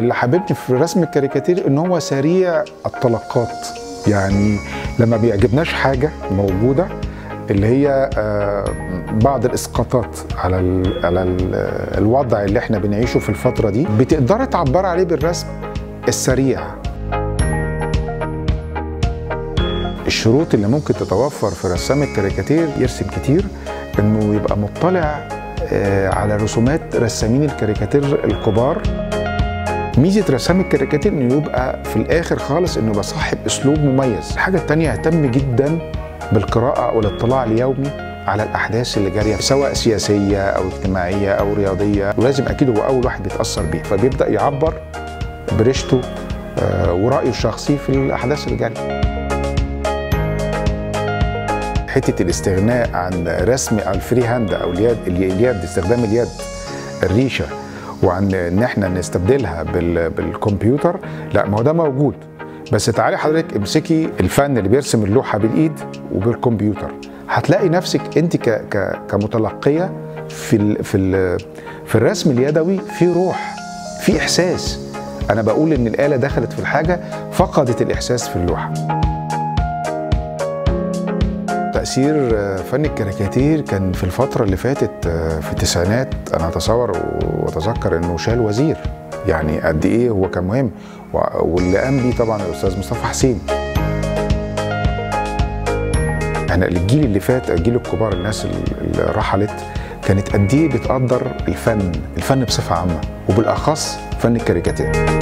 اللي حببني في رسم الكاريكاتير ان هو سريع الطلقات يعني لما بيعجبناش حاجه موجوده اللي هي آه، بعض الاسقاطات على ال على ال الوضع اللي احنا بنعيشه في الفتره دي بتقدري تعبري عليه بالرسم السريع الشروط اللي ممكن تتوفر في رسام الكاريكاتير يرسم كتير انه يبقى مطلع آه، على رسومات رسامين الكاريكاتير الكبار ميزه رسام الكاريكاتير انه يبقى في الاخر خالص انه يبقى صاحب اسلوب مميز الحاجه التانية اهتم جدا بالقراءه والاطلاع اليومي على الاحداث اللي جاريه سواء سياسيه او اجتماعيه او رياضيه ولازم اكيد هو اول واحد بيتاثر بيه فبيبدا يعبر بريشته آه، ورايه الشخصي في الاحداث اللي جاريه حته الاستغناء عن رسم الفري هاند او اليد اليد استخدام اليد الريشه وعن ان احنا نستبدلها بال بالكمبيوتر لا ما هو ده موجود بس تعالي حضرتك امسكي الفن اللي بيرسم اللوحه بالايد وبالكمبيوتر هتلاقي نفسك انت ك ك كمتلقيه في ال في ال في الرسم اليدوي في روح في احساس انا بقول ان الاله دخلت في الحاجه فقدت الاحساس في اللوحه تأثير فن الكاريكاتير كان في الفترة اللي فاتت في التسعينات أنا أتصور وأتذكر إنه شال وزير يعني قد إيه هو كان مهم واللي قام بيه طبعا الأستاذ مصطفى حسين احنا الجيل اللي فات الجيل الكبار الناس اللي رحلت كانت قد ايه بتقدر الفن الفن بصفه عامه وبالاخص فن الكاريكاتير